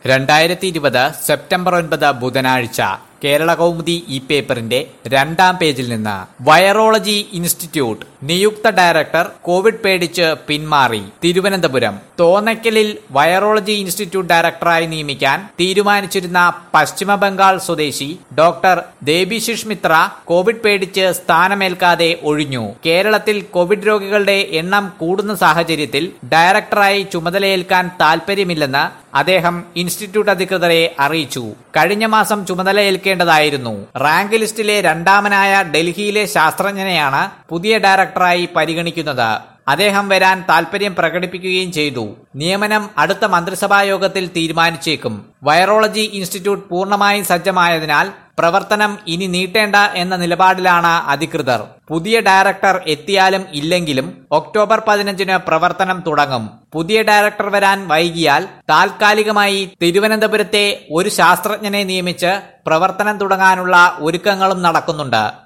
രണ്ടായിരത്തി ഇരുപത് സെപ്റ്റംബർ ഒൻപത് ബുധനാഴ്ച കേരള കൗമുദി ഈ പേപ്പറിന്റെ രണ്ടാം പേജിൽ നിന്ന് വൈറോളജി ഇൻസ്റ്റിറ്റ്യൂട്ട് നിയുക്ത ഡയറക്ടർ കോവിഡ് പേടിച്ച് പിന്മാറി തിരുവനന്തപുരം തോന്നയ്ക്കലിൽ വൈറോളജി ഇൻസ്റ്റിറ്റ്യൂട്ട് ഡയറക്ടറായി നിയമിക്കാൻ തീരുമാനിച്ചിരുന്ന പശ്ചിമ ബംഗാൾ സ്വദേശി ഡോക്ടർ ദേബിശിഷ് മിത്ര കോവിഡ് പേടിച്ച് സ്ഥാനമേൽക്കാതെ ഒഴിഞ്ഞു കേരളത്തിൽ കോവിഡ് രോഗികളുടെ എണ്ണം കൂടുന്ന സാഹചര്യത്തിൽ ഡയറക്ടറായി ചുമതലയേൽക്കാൻ താൽപര്യമില്ലെന്ന് അദ്ദേഹം ഇൻസ്റ്റിറ്റ്യൂട്ട് അധികൃതരെ അറിയിച്ചു കഴിഞ്ഞ മാസം ചുമതലയേൽക്കേണ്ടതായിരുന്നു റാങ്ക് ലിസ്റ്റിലെ രണ്ടാമനായ ഡൽഹിയിലെ ശാസ്ത്രജ്ഞനെയാണ് പുതിയ ഡയറക്ടറായി പരിഗണിക്കുന്നത് അദ്ദേഹം വരാൻ താൽപര്യം പ്രകടിപ്പിക്കുകയും ചെയ്തു നിയമനം അടുത്ത മന്ത്രിസഭാ യോഗത്തിൽ തീരുമാനിച്ചേക്കും വൈറോളജി ഇൻസ്റ്റിറ്റ്യൂട്ട് പൂർണ്ണമായും സജ്ജമായതിനാൽ പ്രവർത്തനം ഇനി നീട്ടേണ്ട എന്ന നിലപാടിലാണ് അധികൃതർ പുതിയ ഡയറക്ടർ എത്തിയാലും ഇല്ലെങ്കിലും ഒക്ടോബർ പതിനഞ്ചിന് പ്രവർത്തനം തുടങ്ങും പുതിയ ഡയറക്ടർ വരാൻ വൈകിയാൽ താൽക്കാലികമായി തിരുവനന്തപുരത്തെ ഒരു ശാസ്ത്രജ്ഞനെ നിയമിച്ച് പ്രവർത്തനം തുടങ്ങാനുള്ള ഒരുക്കങ്ങളും നടക്കുന്നുണ്ട്